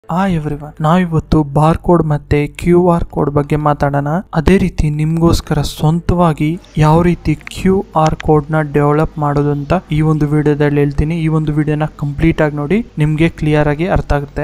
ಆ ಎವ್ರಿವನ್ ನಾವಿವತ್ತು bar code ಮತ್ತೆ ಕ್ಯೂ ಆರ್ ಕೋಡ್ ಬಗ್ಗೆ ಮಾತಾಡೋಣ ಅದೇ ರೀತಿ ನಿಮ್ಗೋಸ್ಕರ ಸ್ವಂತವಾಗಿ ಯಾವ ರೀತಿ ಕ್ಯೂ ಆರ್ ಕೋಡ್ ನ ಡೆವಲಪ್ ಮಾಡೋದು ಅಂತ ಈ ಒಂದು ವಿಡಿಯೋದಲ್ಲಿ ಹೇಳ್ತೀನಿ ಈ ಒಂದು ವಿಡಿಯೋನ ಕಂಪ್ಲೀಟ್ ಆಗಿ ನೋಡಿ ನಿಮ್ಗೆ ಕ್ಲಿಯರ್ ಆಗಿ ಅರ್ಥ ಆಗುತ್ತೆ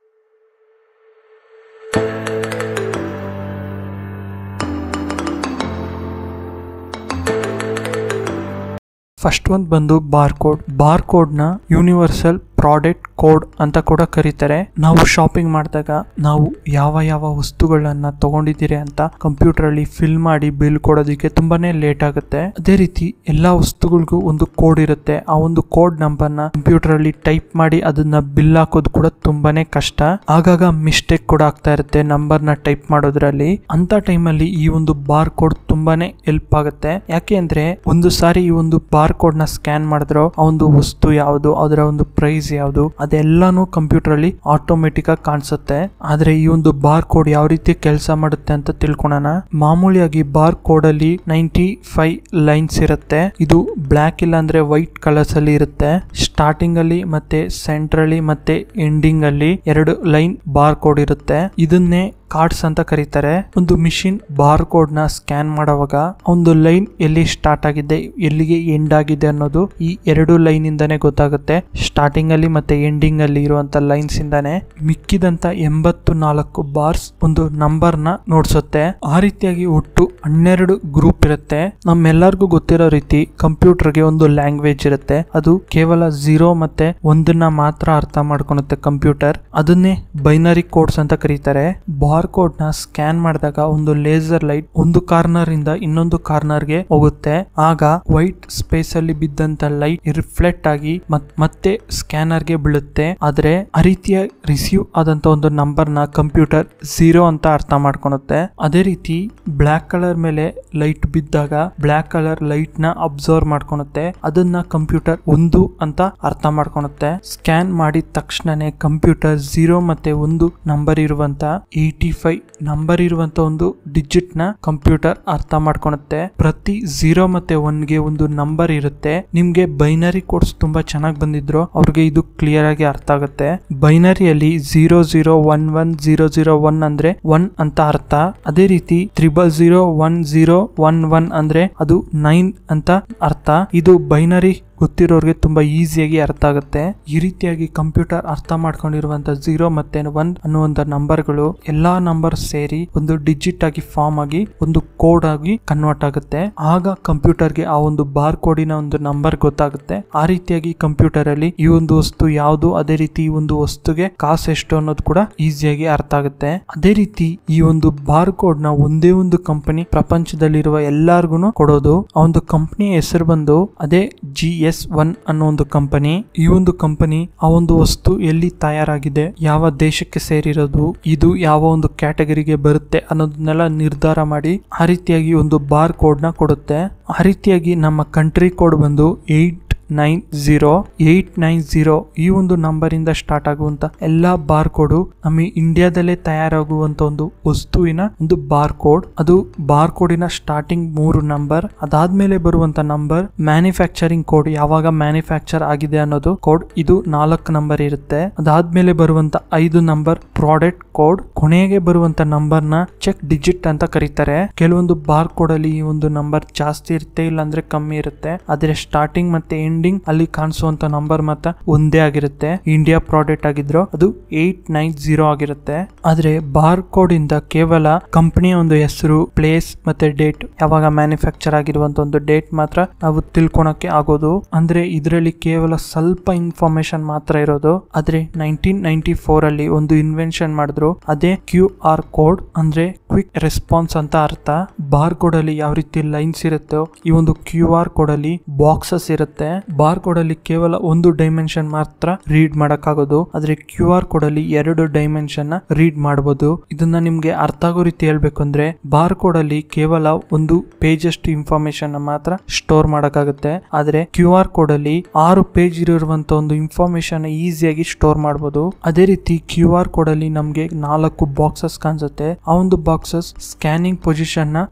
ಫಸ್ಟ್ ಒಂದು ಬಂದು ಬಾರ್ ಕೋಡ್ ಬಾರ್ ಕೋಡ್ ನ ಯೂನಿವರ್ಸಲ್ ಪ್ರಾಡಕ್ಟ್ ಕೋಡ್ ಅಂತ ಕೂಡ ಕರೀತಾರೆ ನಾವು ಶಾಪಿಂಗ್ ಮಾಡಿದಾಗ ನಾವು ಯಾವ ಯಾವ ವಸ್ತುಗಳನ್ನ ತಗೊಂಡಿದ್ದೀರಿ ಅಂತ ಕಂಪ್ಯೂಟರ್ ಅಲ್ಲಿ ಫಿಲ್ ಮಾಡಿ ಬಿಲ್ ಕೊಡೋದಕ್ಕೆ ತುಂಬಾನೇ ಲೇಟ್ ಆಗುತ್ತೆ ಅದೇ ರೀತಿ ಎಲ್ಲಾ ವಸ್ತುಗಳಿಗೂ ಒಂದು ಕೋಡ್ ಇರುತ್ತೆ ಆ ಒಂದು ಕೋಡ್ ನಂಬರ್ ನ ಕಂಪ್ಯೂಟರ್ ಅಲ್ಲಿ ಟೈಪ್ ಮಾಡಿ ಅದನ್ನ ಬಿಲ್ ಹಾಕೋದು ಕೂಡ ತುಂಬಾನೇ ಕಷ್ಟ ಆಗಾಗ ಮಿಸ್ಟೇಕ್ ಕೂಡ ಆಗ್ತಾ ಇರುತ್ತೆ ನಂಬರ್ ನ ಟೈಪ್ ಮಾಡೋದ್ರಲ್ಲಿ ಅಂತ ಟೈಮಲ್ಲಿ ಈ ಒಂದು ಬಾರ್ ಕೋಡ್ ತುಂಬಾನೇ ಹೆಲ್ಪ್ ಆಗುತ್ತೆ ಯಾಕೆ ಅಂದ್ರೆ ಒಂದು ಸಾರಿ ಈ ಒಂದು ಬಾರ್ ಕೋಡ್ ನ ಸ್ಕ್ಯಾನ್ ಮಾಡಿದ್ರು ಆ ಒಂದು ವಸ್ತು ಯಾವುದು ಅದರ ಒಂದು ಪ್ರೈಸ್ ಯಾವುದು ಅದೆಲ್ಲಾನು ಕಂಪ್ಯೂಟರ್ ಅಲ್ಲಿ ಆಟೋಮೆಟಿಕ್ ಆಗಿ ಕಾಣಿಸುತ್ತೆ ಆದ್ರೆ ಈ ಒಂದು ಬಾರ್ ಕೋಡ್ ಯಾವ ರೀತಿ ಕೆಲಸ ಮಾಡುತ್ತೆ ಅಂತ ತಿಳ್ಕೊಳೋಣ ಮಾಮೂಲಿಯಾಗಿ ಬಾರ್ ಕೋಡ್ ಅಲ್ಲಿ ನೈಂಟಿ ಫೈವ್ ಲೈನ್ಸ್ ಇರುತ್ತೆ ಇದು ಬ್ಲಾಕ್ ಇಲ್ಲ ಅಂದ್ರೆ ವೈಟ್ ಕಲರ್ಸ್ ಅಲ್ಲಿ ಇರುತ್ತೆ ಸ್ಟಾರ್ಟಿಂಗ್ ಅಲ್ಲಿ ಮತ್ತೆ ಸೆಂಟ್ರಲಿ ಮತ್ತೆ ಎಂಡಿಂಗ್ ಅಲ್ಲಿ ಎರಡು ಲೈನ್ ಬಾರ್ ಕೋಡ್ ಇರುತ್ತೆ ಇದನ್ನೇ ಕಾರ್ಡ್ಸ್ ಅಂತ ಕರೀತಾರೆ ಒಂದು ಮಿಷಿನ್ ಬಾರ್ ಕೋಡ್ ನ ಸ್ಕ್ಯಾನ್ ಮಾಡುವಾಗ ಒಂದು ಲೈನ್ ಎಲ್ಲಿ ಸ್ಟಾರ್ಟ್ ಆಗಿದೆ ಎಲ್ಲಿಗೆ ಎಂಡ್ ಆಗಿದೆ ಅನ್ನೋದು ಈ ಎರಡು ಲೈನ್ ಇಂದಾನೆ ಗೊತ್ತಾಗುತ್ತೆ ಸ್ಟಾರ್ಟಿಂಗ್ ಅಲ್ಲಿ ಮತ್ತೆ ಎಂಡಿಂಗ್ ಅಲ್ಲಿ ಇರುವಂತ ಲೈನ್ಸ್ ಇಂದಾನೆ ಮಿಕ್ಕಿದಂತ ಎಂಬತ್ತು ನಾಲ್ಕು ಬಾರ್ಸ್ ಒಂದು ನಂಬರ್ ನ ನೋಡ್ಸುತ್ತೆ ಆ ರೀತಿಯಾಗಿ ಒಟ್ಟು ಹನ್ನೆರಡು ಗ್ರೂಪ್ ಇರುತ್ತೆ ನಮ್ಮೆಲ್ಲರಿಗೂ ಗೊತ್ತಿರೋ ರೀತಿ ಕಂಪ್ಯೂಟರ್ಗೆ ಒಂದು ಲ್ಯಾಂಗ್ವೇಜ್ ಇರುತ್ತೆ ಅದು ಕೇವಲ ಝೀರೋ ಮತ್ತೆ ಒಂದನ್ನ ಮಾತ್ರ ಅರ್ಥ ಮಾಡ್ಕೊಳುತ್ತೆ ಕಂಪ್ಯೂಟರ್ ಅದನ್ನೇ ಬೈನರಿ ಕೋಡ್ಸ್ ಅಂತ ಕರೀತಾರೆ ಬಾರ್ ಕೋಡ್ ನ ಸ್ಕ್ಯಾನ್ ಮಾಡಿದಾಗ ಒಂದು ಲೇಸರ್ ಲೈಟ್ ಒಂದು ಕಾರ್ನರ್ ಇಂದ ಇನ್ನೊಂದು ಕಾರ್ನರ್ ಗೆ ಹೋಗುತ್ತೆ ಆಗ ವೈಟ್ ಸ್ಪೇಸ್ ಅಲ್ಲಿ ಬಿದ್ದಂತ ಲೈಟ್ ರಿಫ್ಲೆಕ್ಟ್ ಆಗಿ ಮತ್- ಮತ್ತೆ ಸ್ಕ್ಯಾನರ್ ಗೆ ಬೀಳುತ್ತೆ ಆದ್ರೆ ಆ ರೀತಿಯ ರಿಸೀವ್ ಆದಂತ ಒಂದು ನಂಬರ್ ನ ಕಂಪ್ಯೂಟರ್ ಝೀರೋ ಅಂತ ಅರ್ಥ ಮಾಡ್ಕೊಳುತ್ತೆ ಅದೇ ರೀತಿ ಬ್ಲಾಕ್ ಕಲರ್ ಮೇಲೆ ಲೈಟ್ ಬಿದ್ದಾಗ ಬ್ಲಾಕ್ ಕಲರ್ ಲೈಟ್ ನ ಅಬ್ಸರ್ವ್ ಮಾಡ್ಕೊಳುತ್ತೆ ಅದನ್ನ ಕಂಪ್ಯೂಟರ್ ಒಂದು ಅಂತ ಅರ್ಥ ಮಾಡ್ಕೊಳುತ್ತೆ ಸ್ಕ್ಯಾನ್ ಮಾಡಿದ ತಕ್ಷಣನೇ ಕಂಪ್ಯೂಟರ್ ಝೀರೋ ಮತ್ತೆ ಒಂದು ನಂಬರ್ ಇರುವಂತ ಏಯ್ಟಿ ಫೈವ್ ನಂಬರ್ ಇರುವಂತ ಒಂದು ಡಿಜಿಟ್ ನ ಕಂಪ್ಯೂಟರ್ ಅರ್ಥ ಮಾಡ್ಕೊಳುತ್ತೆ ಪ್ರತಿ ಝೀರೋ ಮತ್ತೆ ಒನ್ ಗೆ ಒಂದು ನಂಬರ್ ಇರುತ್ತೆ ನಿಮ್ಗೆ ಬೈನರಿ ಕೋಡ್ಸ್ ತುಂಬಾ ಚೆನ್ನಾಗಿ ಬಂದಿದ್ರು ಅವ್ರಿಗೆ ಇದು ಕ್ಲಿಯರ್ ಆಗಿ ಅರ್ಥ ಆಗುತ್ತೆ ಬೈನರಿಯಲ್ಲಿ zero zero one one zero zero one ಅಂದ್ರೆ ಒನ್ ಅಂತ ಅರ್ಥ ಅದೇ ರೀತಿ triple zero one zero one one ಅಂದ್ರೆ ಅದು ನೈನ್ ಅಂತ ಅರ್ಥ ಇದು ಬೈನರಿ ಗೊತ್ತಿರೋರಿಗೆ ತುಂಬಾ ಈಸಿಯಾಗಿ ಅರ್ಥ ಆಗುತ್ತೆ ಈ ರೀತಿಯಾಗಿ ಕಂಪ್ಯೂಟರ್ ಅರ್ಥ ಮಾಡ್ಕೊಂಡಿರುವಂತ ಝೀರೋ ಮತ್ತೆ ಒನ್ ಅನ್ನುವಂತ ನಂಬರ್ಗಳು ಎಲ್ಲಾ ನಂಬರ್ ಸೇರಿ ಒಂದು ಡಿಜಿಟ್ ಆಗಿ ಫಾರ್ಮ್ ಆಗಿ ಒಂದು ಕೋಡ್ ಆಗಿ ಕನ್ವರ್ಟ್ ಆಗುತ್ತೆ ಆಗ ಕಂಪ್ಯೂಟರ್ಗೆ ಆ ಒಂದು ಬಾರ್ ಕೋಡಿನ ಒಂದು ನಂಬರ್ ಗೊತ್ತಾಗುತ್ತೆ ಆ ರೀತಿಯಾಗಿ ಕಂಪ್ಯೂಟರ್ ಅಲ್ಲಿ ಈ ಒಂದು ವಸ್ತು ಯಾವುದು ಅದೇ ರೀತಿ ಈ ಒಂದು ವಸ್ತುಗೆ ಕಾಸು ಎಷ್ಟು ಅನ್ನೋದು ಕೂಡ ಈಸಿಯಾಗಿ ಅರ್ಥ ಆಗುತ್ತೆ ಅದೇ ರೀತಿ ಈ ಒಂದು ಬಾರ್ ಕೋಡ್ ನ ಒಂದೇ ಒಂದು ಕಂಪನಿ ಪ್ರಪಂಚದಲ್ಲಿರುವ ಎಲ್ಲಾರ್ಗು ಕೊಡೋದು ಆ ಒಂದು ಕಂಪನಿ ಹೆಸರು ಬಂದು ಅದೇ ಜಿ ಎಸ್ ಒನ್ ಅನ್ನೋ ಒಂದು ಕಂಪನಿ ಈ ಒಂದು ಕಂಪನಿ ಆ ಒಂದು ವಸ್ತು ಎಲ್ಲಿ ತಯಾರಾಗಿದೆ ಯಾವ ದೇಶಕ್ಕೆ ಸೇರಿರೋದು ಇದು ಯಾವ ಒಂದು ಕ್ಯಾಟಗರಿಗೆ ಬರುತ್ತೆ ಅನ್ನೋದನ್ನೆಲ್ಲ ನಿರ್ಧಾರ ಮಾಡಿ ಆ ರೀತಿಯಾಗಿ ಒಂದು ಬಾರ್ ಕೋಡ್ ನ ಕೊಡುತ್ತೆ ಆ ರೀತಿಯಾಗಿ ನಮ್ಮ ಕಂಟ್ರಿ ಕೋಡ್ ಬಂದು eight nine zero eight nine zero ಈ ಒಂದು ನಂಬರ್ ಇಂದ ಸ್ಟಾರ್ಟ್ ಆಗುವಂತ ಎಲ್ಲಾ ಬಾರ್ ಕೋಡು ನಮ್ಮ ಇಂಡಿಯಾದಲ್ಲೇ ತಯಾರಾಗುವಂತ ಒಂದು ವಸ್ತುವಿನ ಒಂದು ಬಾರ್ ಕೋಡ್ ಅದು ಬಾರ್ ಕೋಡಿನ ಸ್ಟಾರ್ಟಿಂಗ್ ಮೂರು ನಂಬರ್ ಅದಾದ್ಮೇಲೆ ಬರುವಂತ ನಂಬರ್ ಮ್ಯಾನುಫ್ಯಾಕ್ಚರಿಂಗ್ ಕೋಡ್ ಯಾವಾಗ ಮ್ಯಾನುಫ್ಯಾಕ್ಚರ್ ಆಗಿದೆ ಅನ್ನೋದು ಕೋಡ್ ಇದು ನಾಲ್ಕು ನಂಬರ್ ಇರುತ್ತೆ ಅದಾದ್ಮೇಲೆ ಬರುವಂತ ಐದು ನಂಬರ್ ಪ್ರಾಡಕ್ಟ್ ಕೋಡ್ ಕೊನೆಗೆ ಬರುವಂತ ನಂಬರ್ ನ ಚೆಕ್ ಡಿಜಿಟ್ ಅಂತ ಕರೀತಾರೆ ಕೆಲವೊಂದು ಬಾರ್ ಕೋಡ್ ಅಲ್ಲಿ ಈ ಒಂದು ನಂಬರ್ ಜಾಸ್ತಿ ಇರುತ್ತೆ ಇಲ್ಲಾಂದ್ರೆ ಕಮ್ಮಿ ಇರುತ್ತೆ ಆದ್ರೆ ಸ್ಟಾರ್ಟಿಂಗ್ ಮತ್ತೆ ಎಂಡಿಂಗ್ ಅಲ್ಲಿ ಕಾಣಿಸುವಂತ ನಂಬರ್ ಮಾತ್ರ ಒಂದೇ ಆಗಿರುತ್ತೆ ಇಂಡಿಯಾ ಪ್ರಾಡಕ್ಟ್ ಆಗಿದ್ರು ಅದು ಏಟ್ ನೈನ್ ಜೀರೋ ಆಗಿರುತ್ತೆ ಆದ್ರೆ ಬಾರ್ ಕೋಡ್ ಇಂದ ಕೇವಲ ಕಂಪನಿಯ ಒಂದು ಹೆಸರು ಪ್ಲೇಸ್ ಮತ್ತೆ ಡೇಟ್ ಯಾವಾಗ ಮ್ಯಾನುಫ್ಯಾಕ್ಚರ್ ಆಗಿರುವಂತ ಒಂದು ಡೇಟ್ ಮಾತ್ರ ನಾವು ತಿಳ್ಕೊಳಕ್ಕೆ ಆಗೋದು ಅಂದ್ರೆ ಇದರಲ್ಲಿ ಕೇವಲ ಸ್ವಲ್ಪ ಇನ್ಫಾರ್ಮೇಶನ್ ಮಾತ್ರ ಇರೋದು ಆದ್ರೆ ನೈನ್ಟೀನ್ ನೈನ್ಟಿ ಫೋರ್ ಅಲ್ಲಿ ಒಂದು ಇನ್ವೆನ್ಷನ್ ಮಾಡಿದ್ರು ಅದೇ ಕ್ಯೂ ಆರ್ ಕೋಡ್ ಅಂದ್ರೆ ಕ್ವಿಕ್ ರೆಸ್ಪಾನ್ಸ್ ಅಂತ ಅರ್ಥ ಬಾರ್ ಕೋಡ್ ಅಲ್ಲಿ ಯಾವ ರೀತಿ ಲೈನ್ಸ್ ಇರುತ್ತೋ ಈ ಒಂದು ಕ್ಯೂ ಆರ್ ಕೋಡ್ ಅಲ್ಲಿ ಬಾಕ್ಸಸ್ ಇರುತ್ತೆ ಬಾರ್ ಕೋಡ್ ಅಲ್ಲಿ ಕೇವಲ ಒಂದು ಡೈಮೆನ್ಷನ್ ಮಾತ್ರ ರೀಡ್ ಮಾಡಕ್ಕಾಗೋದು ಆದ್ರೆ ಕ್ಯೂ ಆರ್ ಕೋಡ್ ಅಲ್ಲಿ ಎರಡು ಡೈಮೆನ್ಷನ್ ನ ರೀಡ್ ಮಾಡಬಹುದು ಇದನ್ನ ನಿಮ್ಗೆ ಅರ್ಥ ಆಗೋ ರೀತಿ ಹೇಳ್ಬೇಕು ಅಂದ್ರೆ ಬಾರ್ ಕೋಡ್ ಅಲ್ಲಿ ಕೇವಲ ಒಂದು ಪೇಜ್ ಅಷ್ಟು ಇನ್ಫಾರ್ಮೇಶನ್ ಮಾತ್ರ ಸ್ಟೋರ್ ಮಾಡಕ್ಕಾಗುತ್ತೆ ಆದ್ರೆ ಕ್ಯೂ ಆರ್ ಕೋಡ್ ಅಲ್ಲಿ ಆರು ಪೇಜ್ ಇರುವಂತ ಒಂದು ಇನ್ಫಾರ್ಮೇಶನ್ ಈಸಿಯಾಗಿ ಸ್ಟೋರ್ ಮಾಡಬಹುದು ಅದೇ ರೀತಿ ಕ್ಯೂ ಆರ್ ಕೋಡ್ ಅಲ್ಲಿ ನಮ್ಗೆ ನಾಲ್ಕು ಬಾಕ್ಸಸ್ ಕಾಣಿಸುತ್ತೆ ಆ ಒಂದು ಬಾಕ್ಸಸ್ ಸ್ಕ್ಯಾನಿಂಗ್ ಪೊಸಿಷನ್ ನ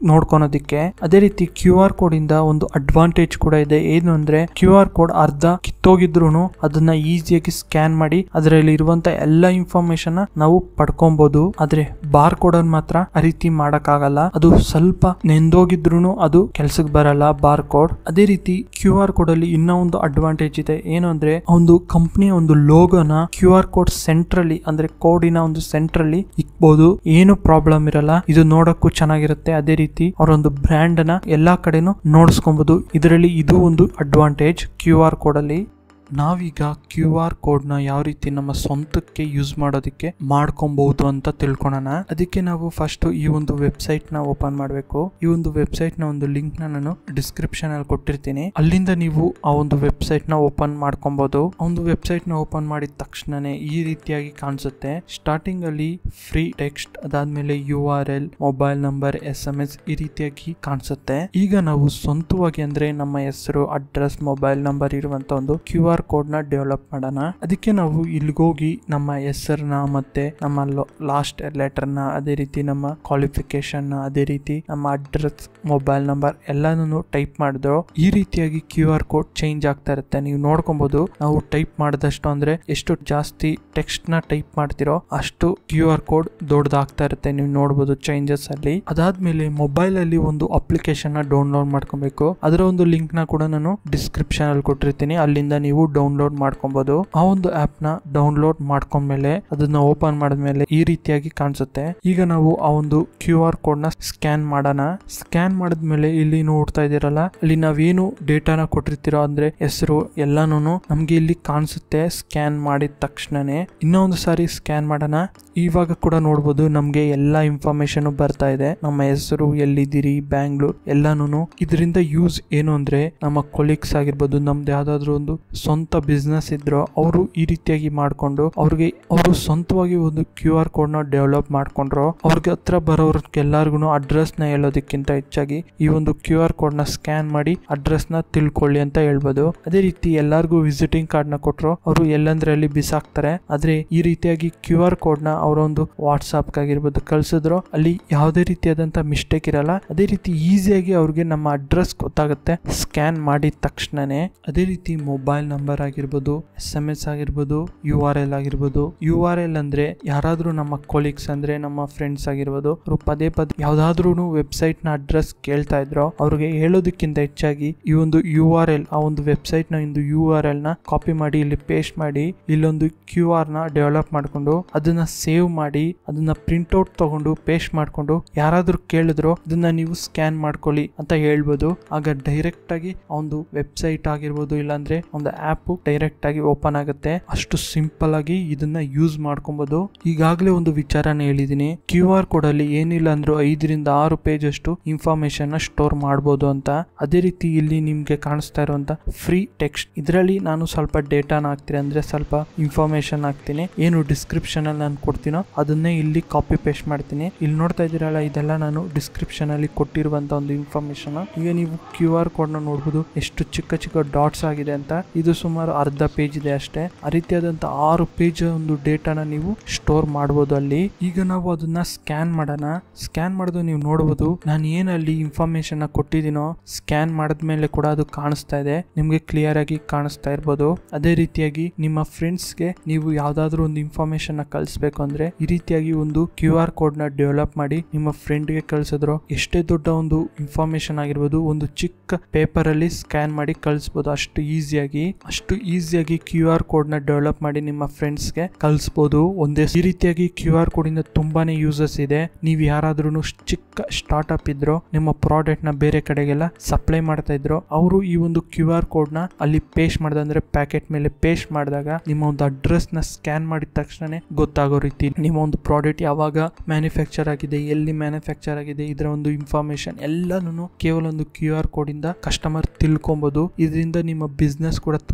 ನೋಡ್ಕೊಳೋದಿಕ್ಕೆ ಅದೇ ರೀತಿ ಕ್ಯೂ ಆರ್ ಕೋಡ್ ಇಂದ ಒಂದು ಅಡ್ವಾಂಟೇಜ್ ಕೂಡ ಇದೆ ಏನು ಅಂದ್ರೆ ಕ್ಯೂ ಆರ್ ಕೋಡ್ ಅರ್ಧ ಕಿತ್ತೋಗಿದ್ರು ಅದನ್ನ ಈಸಿಯಾಗಿ ಸ್ಕ್ಯಾನ್ ಮಾಡಿ ಅದರಲ್ಲಿ ಇರುವಂತ ಎಲ್ಲ ಇನ್ಫಾರ್ಮೇಶನ್ ನಾವು ಪಡ್ಕೊಬಹುದು ಆದ್ರೆ ಬಾರ್ ಕೋಡ್ ಅನ್ನು ಮಾತ್ರ ಆ ರೀತಿ ಮಾಡಕ್ಕಾಗಲ್ಲ ಅದು ಸ್ವಲ್ಪ ನೆಂದೋಗಿದ್ರು ಅದು ಕೆಲ್ಸಕ್ಕೆ ಬರಲ್ಲ ಬಾರ್ ಕೋಡ್ ಅದೇ ರೀತಿ ಕ್ಯೂ ಆರ್ ಕೋಡ್ ಅಲ್ಲಿ ಇನ್ನೂ ಒಂದು ಅಡ್ವಾಂಟೇಜ್ ಇದೆ ಏನು ಅಂದ್ರೆ ಒಂದು ಕಂಪ್ನಿಯ ಒಂದು ಲೋಗೋನ ಕ್ಯೂ ಆರ್ ಕೋಡ್ ಸೆಂಟ್ರಲ್ಲಿ ಅಂದ್ರೆ ಕೋಡಿನ ಒಂದು ಸೆಂಟ್ರಲ್ಲಿ ಇಕ್ಬೋದು ಏನು ಪ್ರಾಬ್ಲಮ್ ಇರಲ್ಲ ಇದು ನೋಡಕ್ಕೂ ಚೆನ್ನಾಗಿರುತ್ತೆ ಅದೇ ರೀತಿ ಅವರ ಒಂದು ಬ್ರ್ಯಾಂಡ್ ನ ಎಲ್ಲಾ ಕಡೆನೂ ನೋಡಿಸ್ಕೊಬಹುದು ಇದರಲ್ಲಿ ಇದು ಒಂದು ಅಡ್ವಾಂಟೇಜ್ ಕ್ಯೂ ಆರ್ ಕೋಡ್ ಅಲ್ಲಿ ನಾವೀಗ ಕ್ಯೂ ಆರ್ ಕೋಡ್ನ ಯಾವ ರೀತಿ ನಮ್ಮ ಸ್ವಂತಕ್ಕೆ ಯೂಸ್ ಮಾಡೋದಕ್ಕೆ ಮಾಡ್ಕೊಬಹುದು ಅಂತ ತಿಳ್ಕೊಳೋಣ ಅದಕ್ಕೆ ನಾವು ಫಸ್ಟ್ ಈ ಒಂದು ವೆಬ್ಸೈಟ್ ನ ಓಪನ್ ಮಾಡಬೇಕು ಈ ಒಂದು ವೆಬ್ಸೈಟ್ ನ ಒಂದು ಲಿಂಕ್ ನ ನಾನು ಡಿಸ್ಕ್ರಿಪ್ಷನ್ ಅಲ್ಲಿ ಕೊಟ್ಟಿರ್ತೀನಿ ಅಲ್ಲಿಂದ ನೀವು ಆ ಒಂದು ವೆಬ್ಸೈಟ್ ನ ಓಪನ್ ಮಾಡ್ಕೊಬಹುದು ಆ ಒಂದು ವೆಬ್ಸೈಟ್ ನ ಓಪನ್ ಮಾಡಿದ ತಕ್ಷಣನೇ ಈ ರೀತಿಯಾಗಿ ಕಾಣಿಸುತ್ತೆ ಸ್ಟಾರ್ಟಿಂಗ್ ಅಲ್ಲಿ ಫ್ರೀ ಟೆಕ್ಸ್ಟ್ ಅದಾದ್ಮೇಲೆ U R L mobile number S M S ಈ ರೀತಿಯಾಗಿ ಕಾಣಿಸುತ್ತೆ ಈಗ ನಾವು ಸ್ವಂತವಾಗಿ ಅಂದ್ರೆ ನಮ್ಮ ಹೆಸರು ಅಡ್ರೆಸ್ ಮೊಬೈಲ್ ನಂಬರ್ ಇರುವಂತ ಒಂದು ಕ್ಯೂ ಆರ್ ಕೋಡ್ ನ ಡೆವಲಪ್ ಮಾಡೋಣ ಅದಕ್ಕೆ ನಾವು ಇಲ್ಲಿಗೋಗಿ ನಮ್ಮ ಹೆಸರನ್ನ ಮತ್ತೆ ನಮ್ಮ ಲಾಸ್ಟ್ ಲೆಟರ್ ನ ಅದೇ ರೀತಿ ನಮ್ಮ ಕ್ವಾಲಿಫಿಕೇಶನ್ ನ ಅದೇ ರೀತಿ ನಮ್ಮ ಅಡ್ರೆಸ್ ಮೊಬೈಲ್ ನಂಬರ್ ಎಲ್ಲಾನು ಟೈಪ್ ಮಾಡಿದ್ರು ಈ ರೀತಿಯಾಗಿ ಕ್ಯೂ ಆರ್ ಕೋಡ್ ಚೇಂಜ್ ಆಗ್ತಾ ಇರುತ್ತೆ ನೀವು ನೋಡ್ಕೊಬಹುದು ನಾವು ಟೈಪ್ ಮಾಡಿದಷ್ಟು ಅಂದ್ರೆ ಎಷ್ಟು ಜಾಸ್ತಿ ಟೆಕ್ಸ್ಟ್ ನ ಟೈಪ್ ಮಾಡ್ತಿರೋ ಅಷ್ಟು ಕ್ಯೂ ಆರ್ ಕೋಡ್ ದೊಡ್ಡದಾಗ್ತಾ ಇರುತ್ತೆ ನೀವು ನೋಡಬಹುದು ಚೇಂಜಸ್ ಅಲ್ಲಿ ಅದಾದ್ಮೇಲೆ ಮೊಬೈಲ್ ಅಲ್ಲಿ ಒಂದು ಅಪ್ಲಿಕೇಶನ್ ನ ಡೌನ್ಲೋಡ್ ಮಾಡ್ಕೊಬೇಕು ಅದರ ಒಂದು ಲಿಂಕ್ ನ ಕೂಡ ನಾನು ಡಿಸ್ಕ್ರಿಪ್ಷನ್ ಅಲ್ಲಿ ಕೊಟ್ಟಿರ್ತೀನಿ ಅಲ್ಲಿಂದ ನೀವು ಡೌನ್ಲೋಡ್ ಮಾಡ್ಕೊಬಹುದು ಆ ಒಂದು ಆಪ್ ನ ಡೌನ್ಲೋಡ್ ಮಾಡ್ಕೊಂಡ್ಮೇಲೆ ಅದನ್ನ ಓಪನ್ ಮಾಡಿದ್ಮೇಲೆ ಈ ರೀತಿಯಾಗಿ ಕಾಣಿಸುತ್ತೆ ಈಗ ನಾವು ಆ ಒಂದು ಕ್ಯೂ ಆರ್ ಕೋಡ್ ನ ಸ್ಕ್ಯಾನ್ ಮಾಡೋಣ ಸ್ಕ್ಯಾನ್ ಮಾಡಿದ್ಮೇಲೆ ಇಲ್ಲಿ ನೋಡ್ತಾ ಇದೀರಲ್ಲ ಅಲ್ಲಿ ನಾವೇನು ಡೇಟಾನ ಕೊಟ್ಟಿರ್ತೀರೋ ಅಂದ್ರೆ ಹೆಸರು ಎಲ್ಲಾನು ನಮ್ಗೆ ಇಲ್ಲಿ ಕಾಣಿಸುತ್ತೆ ಸ್ಕ್ಯಾನ್ ಮಾಡಿದ ತಕ್ಷಣನೇ ಇನ್ನೊಂದು ಸಾರಿ ಸ್ಕ್ಯಾನ್ ಮಾಡೋಣ ಇವಾಗ ಕೂಡ ನೋಡ್ಬೋದು ನಮ್ಗೆ ಎಲ್ಲಾ ಇನ್ಫಾರ್ಮೇಶನ್ ಬರ್ತಾ ಇದೆ ನಮ್ಮ ಹೆಸರು ಎಲ್ಲಿದ್ದೀರಿ ಬ್ಯಾಂಗ್ಳೂರ್ ಎಲ್ಲಾನು ಇದರಿಂದ ಯೂಸ್ ಏನು ಅಂದ್ರೆ ನಮ್ಮ ಕೊಲೀಗ್ಸ್ ಆಗಿರ್ಬೋದು ನಮ್ದು ಯಾವ್ದಾದ್ರು ಒಂದು ಸ್ವಂತ ಬಿಸ್ನೆಸ್ ಇದ್ರು ಅವರು ಈ ರೀತಿಯಾಗಿ ಮಾಡ್ಕೊಂಡು ಅವ್ರಿಗೆ ಅವರು ಸ್ವಂತವಾಗಿ ಒಂದು ಕ್ಯೂ ಆರ್ ಕೋಡ್ ನ ಡೆವಲಪ್ ಮಾಡ್ಕೊಂಡ್ರು ಅವ್ರಿಗೆ ಹತ್ರ ಬರೋರ್ಗೆಲ್ಲರಿಗೂ ಅಡ್ರೆಸ್ ನ ಹೇಳೋದಕ್ಕಿಂತ ಹೆಚ್ಚಾಗಿ ಈ ಒಂದು ಕ್ಯೂ ಆರ್ ಕೋಡ್ ನ ಸ್ಕ್ಯಾನ್ ಮಾಡಿ ಅಡ್ರೆಸ್ ನ ತಿಳ್ಕೊಳ್ಳಿ ಅಂತ ಹೇಳ್ಬೋದು ಅದೇ ರೀತಿ ಎಲ್ಲರಿಗೂ ವಿಸಿಟಿಂಗ್ ಕಾರ್ಡ್ ನ ಕೊಟ್ರು ಅವರು ಎಲ್ಲಂದ್ರೆ ಅಲ್ಲಿ ಬಿಸಾಕ್ತಾರೆ ಆದ್ರೆ ಈ ರೀತಿಯಾಗಿ ಕ್ಯೂ ಆರ್ ಕೋಡ್ ನ ಅವರ ಒಂದು ವಾಟ್ಸಾಪ್ ಆಗಿರ್ಬೋದು ಕಳ್ಸಿದ್ರು ಅಲ್ಲಿ ಯಾವುದೇ ರೀತಿಯಾದಂತ ಮಿಸ್ಟೇಕ್ ಇರಲ್ಲ ಅದೇ ರೀತಿ ಈಸಿಯಾಗಿ ಅವ್ರಿಗೆ ನಮ್ಮ ಅಡ್ರೆಸ್ ಗೊತ್ತಾಗುತ್ತೆ ಸ್ಕ್ಯಾನ್ ಮಾಡಿದ ತಕ್ಷಣನೇ ಅದೇ ರೀತಿ ಮೊಬೈಲ್ ನಂಬರ್ ಆಗಿರ್ಬೋದು ಎಸ್ ಎಂ ಎಸ್ ಆಗಿರ್ಬೋದು ಯು ಆರ್ ಎಲ್ ಆಗಿರ್ಬೋದು ಯು ಆರ್ ಎಲ್ ಅಂದ್ರೆ ಯಾರಾದ್ರೂ ನಮ್ಮ ಕೊಲೀಗ್ಸ್ ಅಂದ್ರೆ ನಮ್ಮ ಫ್ರೆಂಡ್ಸ್ ಆಗಿರ್ಬೋದು ಅವರು ಪದೇ ಪದೇ ಯಾವ್ದಾದ್ರು ವೆಬ್ಸೈಟ್ ನ ಅಡ್ರೆಸ್ ಕೇಳ್ತಾ ಇದ್ರು ಅವ್ರಿಗೆ ಹೇಳೋದಕ್ಕಿಂತ ಹೆಚ್ಚಾಗಿ ಈ ಒಂದು ಯು ಆರ್ ಎಲ್ ಆ ಒಂದು ವೆಬ್ಸೈಟ್ ನ ಒಂದು ಯು ಆರ್ ಎಲ್ ನ ಕಾಪಿ ಮಾಡಿ ಇಲ್ಲಿ ಪೇಸ್ಟ್ ಮಾಡಿ ಇಲ್ಲೊಂದು ಕ್ಯೂ ಆರ್ ನ ಡೆವಲಪ್ ಮಾಡ್ಕೊಂಡು ಅದನ್ನ ಸೇವ್ ಮಾಡಿ ಅದನ್ನ ಪ್ರಿಂಟ್ ಔಟ್ ತಗೊಂಡು ಪೇಸ್ಟ್ ಮಾಡ್ಕೊಂಡು ಯಾರಾದ್ರೂ ಕೇಳಿದ್ರು ಇದನ್ನ ನೀವು ಸ್ಕ್ಯಾನ್ ಮಾಡ್ಕೊಳ್ಳಿ ಅಂತ ಹೇಳ್ಬೋದು ಆಗ ಡೈರೆಕ್ಟ್ ಆಗಿ ಆ ಒಂದು ವೆಬ್ಸೈಟ್ ಆಗಿರ್ಬೋದು ಇಲ್ಲಾಂದ್ರೆ ಒಂದು ಆಪ್ ಡೈರೆಕ್ಟ್ ಆಗಿ ಓಪನ್ ಆಗುತ್ತೆ ಅಷ್ಟು ಸಿಂಪಲ್ ಆಗಿ ಇದನ್ನ ಯೂಸ್ ಮಾಡ್ಕೊಬಹುದು ಈಗಾಗಲೇ ಒಂದು ವಿಚಾರನ ಹೇಳಿದೀನಿ ಕ್ಯೂ ಆರ್ ಕೋಡ್ ಅಲ್ಲಿ ಏನಿಲ್ಲ ಅಂದ್ರೂ ಐದರಿಂದ ಆರು ಪೇಜ್ ಅಷ್ಟು ಇನ್ಫಾರ್ಮೇಶನ್ ನ ಸ್ಟೋರ್ ಮಾಡಬಹುದು ಅಂತ ಅದೇ ರೀತಿ ಇಲ್ಲಿ ನಿಮ್ಗೆ ಕಾಣಿಸ್ತಾ ಇರುವಂತ ಫ್ರೀ ಟೆಕ್ಸ್ಟ್ ಇದರಲ್ಲಿ ನಾನು ಸ್ವಲ್ಪ ಡೇಟಾನ ಹಾಕ್ತೀನಿ ಅಂದ್ರೆ ಸ್ವಲ್ಪ ಇನ್ಫಾರ್ಮೇಶನ್ ಹಾಕ್ತೀನಿ ಏನು ಡಿಸ್ಕ್ರಿಪ್ಷನ್ ಅಲ್ಲಿ ನಾನು ಕೊಡ್ತೀನೋ ಅದನ್ನೇ ಇಲ್ಲಿ ಕಾಪಿ ಪೇಸ್ಟ್ ಮಾಡ್ತೀನಿ ಇಲ್ಲಿ ನೋಡ್ತಾ ಇದ್ದೀರಲ್ಲ ಇದೆಲ್ಲ ನಾನು ಡಿಸ್ಕ್ರಿಪ್ಷನ್ ಅಲ್ಲಿ ಕೊಟ್ಟಿರುವಂತ ಒಂದು ಇನ್ಫಾರ್ಮೇಶನ್ ಈಗ ನೀವು ಕ್ಯೂ ಆರ್ ಕೋಡ್ ನ ನೋಡಬಹುದು ಎಷ್ಟು ಚಿಕ್ಕ ಚಿಕ್ಕ ಡಾಟ್ಸ್ ಆಗಿದೆ ಅಂತ ಇದು ಸುಮಾರು ಅರ್ಧ ಪೇಜ್ ಇದೆ ಅಷ್ಟೇ ಆ ರೀತಿಯಾದಂತ ಆರು ಪೇಜ್ ಒಂದು ಡೇಟಾನ ನೀವು ಸ್ಟೋರ್ ಮಾಡಬಹುದು ಅಲ್ಲಿ ಈಗ ನಾವು ಅದನ್ನ ಸ್ಕ್ಯಾನ್ ಮಾಡೋಣ ಸ್ಕ್ಯಾನ್ ಮಾಡೋದು ನೀವು ನೋಡಬಹುದು ನಾನು ಏನಲ್ಲಿ ಇನ್ಫಾರ್ಮೇಶನ್ ಕೊಟ್ಟಿದ್ದೀನೋ ಸ್ಕ್ಯಾನ್ ಮಾಡಿದ್ಮೇಲೆ ಕೂಡ ಅದು ಕಾಣಿಸ್ತಾ ಇದೆ ನಿಮ್ಗೆ ಕ್ಲಿಯರ್ ಆಗಿ ಕಾಣಿಸ್ತಾ ಇರ್ಬೋದು ಅದೇ ರೀತಿಯಾಗಿ ನಿಮ್ಮ ಫ್ರೆಂಡ್ಸ್ಗೆ ನೀವು ಯಾವ್ದಾದ್ರು ಒಂದು ಇನ್ಫಾರ್ಮೇಶನ್ ನ ಕಳಿಸ್ಬೇಕು ಅಂದ್ರೆ ಈ ರೀತಿಯಾಗಿ ಒಂದು ಕ್ಯೂ ಆರ್ ಕೋಡ್ ನ ಡೆವಲಪ್ ಮಾಡಿ ನಿಮ್ಮ ಫ್ರೆಂಡ್ಗೆ ಕಳ್ಸಿದ್ರು ಎಷ್ಟೇ ದೊಡ್ಡ ಒಂದು ಇನ್ಫಾರ್ಮೇಶನ್ ಆಗಿರ್ಬೋದು ಒಂದು ಚಿಕ್ಕ ಪೇಪರ್ ಅಲ್ಲಿ ಸ್ಕ್ಯಾನ್ ಮಾಡಿ ಕಳಿಸ್ಬೋದು ಅಷ್ಟು ಈಸಿಯಾಗಿ ಅಷ್ಟು ಈಸಿಯಾಗಿ ಕ್ಯೂ ಆರ್ ಕೋಡ್ ನ ಡೆವಲಪ್ ಮಾಡಿ ನಿಮ್ಮ ಫ್ರೆಂಡ್ಸ್ಗೆ ಕಳಿಸ್ಬೋದು ಒಂದೇ ಈ ರೀತಿಯಾಗಿ ಕ್ಯೂ ಆರ್ ಕೋಡ್ ಇಂದ ತುಂಬಾನೇ ಯೂಸಸ್ ಇದೆ ನೀವು ಯಾರಾದ್ರೂ ಚಿಕ್ಕ ಸ್ಟಾರ್ಟ್ಅಪ್ ಇದ್ರು ನಿಮ್ಮ ಪ್ರಾಡಕ್ಟ್ ನ ಬೇರೆ ಕಡೆಗೆಲ್ಲ ಸಪ್ಲೈ ಮಾಡ್ತಾ ಇದ್ರು ಅವರು ಈ ಒಂದು ಕ್ಯೂ ಆರ್ ಕೋಡ್ ನ ಅಲ್ಲಿ ಪೇಸ್ಟ್ ಮಾಡ್ದ ಅಂದ್ರೆ ಪ್ಯಾಕೆಟ್ ಮೇಲೆ ಪೇಸ್ಟ್ ಮಾಡಿದಾಗ ನಿಮ್ಮ ಒಂದು ಅಡ್ರೆಸ್ ನ ಸ್ಕ್ಯಾನ್ ಮಾಡಿದ ತಕ್ಷಣನೇ ಗೊತ್ತಾಗೋ ರೀತಿ ನಿಮ್ಮ ಒಂದು ಪ್ರಾಡಕ್ಟ್ ಯಾವಾಗ ಮ್ಯಾನುಫ್ಯಾಕ್ಚರ್ ಆಗಿದೆ ಎಲ್ಲಿ ಮ್ಯಾನುಫ್ಯಾಕ್ಚರ್ ಆಗಿದೆ ಇದರ ಒಂದು ಇನ್ಫಾರ್ಮೇಶನ್ ಎಲ್ಲಾನು ಕೇವಲ ಒಂದು ಕ್ಯೂ ಆರ್ ಕೋಡ್ ಇಂದ ಕಸ್ಟಮರ್ ತಿಳ್ಕೊಬಹುದು ಇದರಿಂದ ನಿಮ್ಮ ಬಿಸ್ನೆಸ್ ಕೂಡ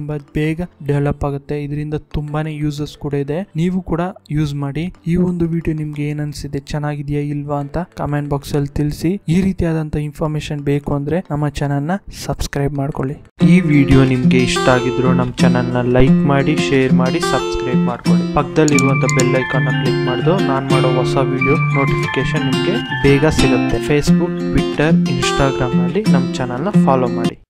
ತುಂಬಾ ಬೇಗ ಡೆವಲಪ್ ಆಗುತ್ತೆ ಇದರಿಂದ ತುಂಬಾನೇ ಯೂಸಸ್ ಕೂಡ ಇದೆ ನೀವು ಕೂಡ ಯೂಸ್ ಮಾಡಿ ಈ ಒಂದು ವಿಡಿಯೋ ನಿಮ್ಗೆ ಏನ್ ಅನ್ಸಿದೆ ಚೆನ್ನಾಗಿದೆಯಾ ಇಲ್ವಾ ಅಂತ ಕಮೆಂಟ್ ಬಾಕ್ಸ್ ಅಲ್ಲಿ ತಿಳಿಸಿ ಈ ರೀತಿಯಾದಂತ ಇನ್ಫಾರ್ಮೇಶನ್ ಬೇಕು ಅಂದ್ರೆ ನಮ್ಮ ಚಾನಲ್ ನ ಸಬ್ಸ್ಕ್ರೈಬ್ ಮಾಡ್ಕೊಳ್ಳಿ ಈ ವಿಡಿಯೋ ನಿಮ್ಗೆ ಇಷ್ಟ ಆಗಿದ್ರು ನಮ್ಮ ಚಾನಲ್ ನ ಲೈಕ್ ಮಾಡಿ ಶೇರ್ ಮಾಡಿ ಸಬ್ಸ್ಕ್ರೈಬ್ ಮಾಡ್ಕೊಳ್ಳಿ ಪಕ್ಕದಲ್ಲಿರುವಂತ ಬೆಲ್ ಐಕಾನ್ ನ ಕ್ಲಿಕ್ ಮಾಡಿದ್ರು ನಾನ್ ಮಾಡೋ ಹೊಸ ವಿಡಿಯೋ ನೋಟಿಫಿಕೇಶನ್ ನಿಮ್ಗೆ ಬೇಗ ಸಿಗುತ್ತೆ ಫೇಸ್ಬುಕ್ ಟ್ವಿಟ್ಟರ್ ಇನ್ಸ್ಟಾಗ್ರಾಮ್ ನಲ್ಲಿ ನಮ್ಮ ಚಾನಲ್ ನ ಫಾಲೋ ಮಾಡಿ